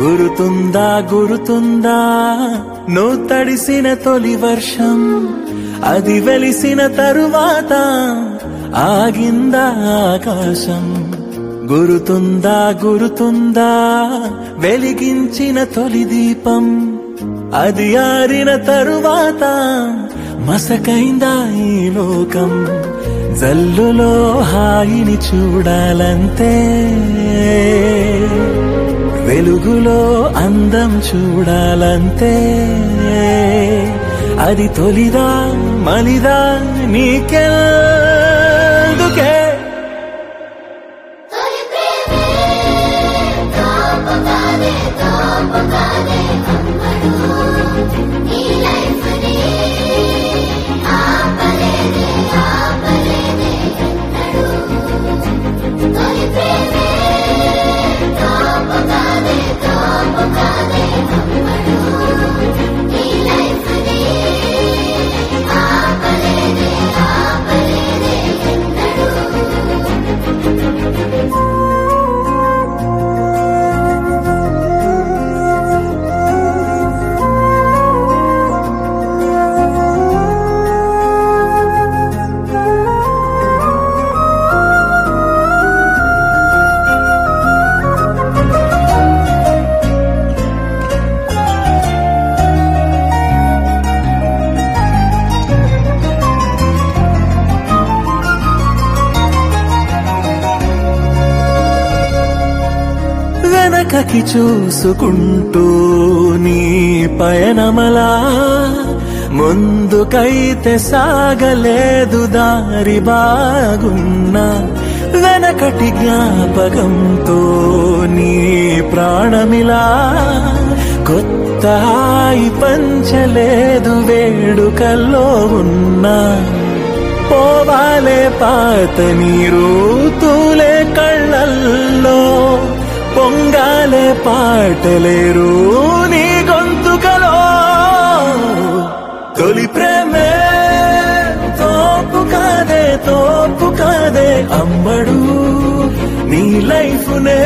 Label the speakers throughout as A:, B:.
A: గురుతుందా గురుతుందా నువ్వు తడిసిన తొలి వర్షం అది వెలిసిన తరువాత ఆగిందా ఆకాశం గురుతుందా గురుతుందా వెలిగించిన తొలి దీపం అది ఆరిన తరువాత మసకైందా ఈ లోకం జల్లులో హాయిని చూడాలంతే వెలుగులో అందం చూడాలంతే అది తొలిదా మలిదా నీకెందుకే
B: తొలి ప్రేమే తోపుగానే తోపుగానే అమ్మడు నీ లైఫ్ ని ఆపలేదే ఆపలేదే ఎన్నడూ తొలి ప్రేమే తోపుగానే తోపుగానే అమ్మడు నీ లైఫ్ ని ఆపలేదే ఆపలేదే ఎన్నడూ
A: వెనకకి చూసుకుంటూ నీ పయనమలా ముందుకైతే సాగలేదు దారి బాగున్నా వెనకటి జ్ఞాపకంతో నీ ప్రాణమిలా కొత్త హాయి పంచలేదు వేడుకల్లో ఉన్నా పోవాలే పాత నీరు తూలే కళ్ళల్లో పొంగాలే పాటలేరు నీ గొంతుకలో తొలి ప్రేమే తోపు కాదే తోపు కాదే అమ్మడు నీ లైఫ్ నే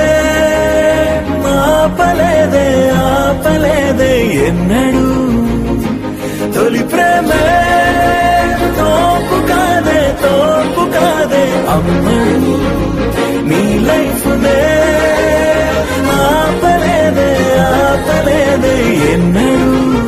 A: ఆపలేదే ఆపలేదే ఎన్నడూ తొలి ప్రేమే తోపు కాదే తోపు కాదే అమ్మడు నీ లైఫ్ నే ఆపలేదే ఆపలేదే ఎన్నడూ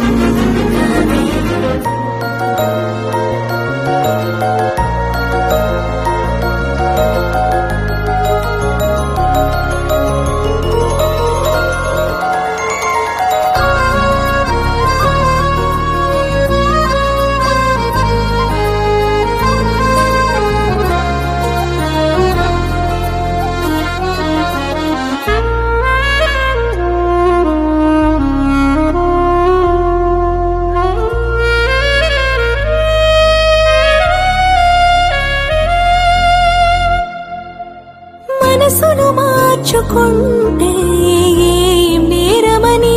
C: మనసును మార్చుకుంటే ఏం నేరమని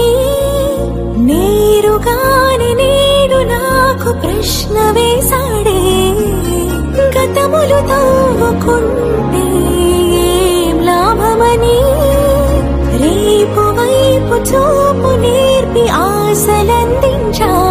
C: నేరుగాని నేడు నాకు ప్రశ్న వేశాడే గతములు తవ్వుకుంటే ఏం లాభమని రేపు వైపు చూపు నేర్పి ఆశలందించాడే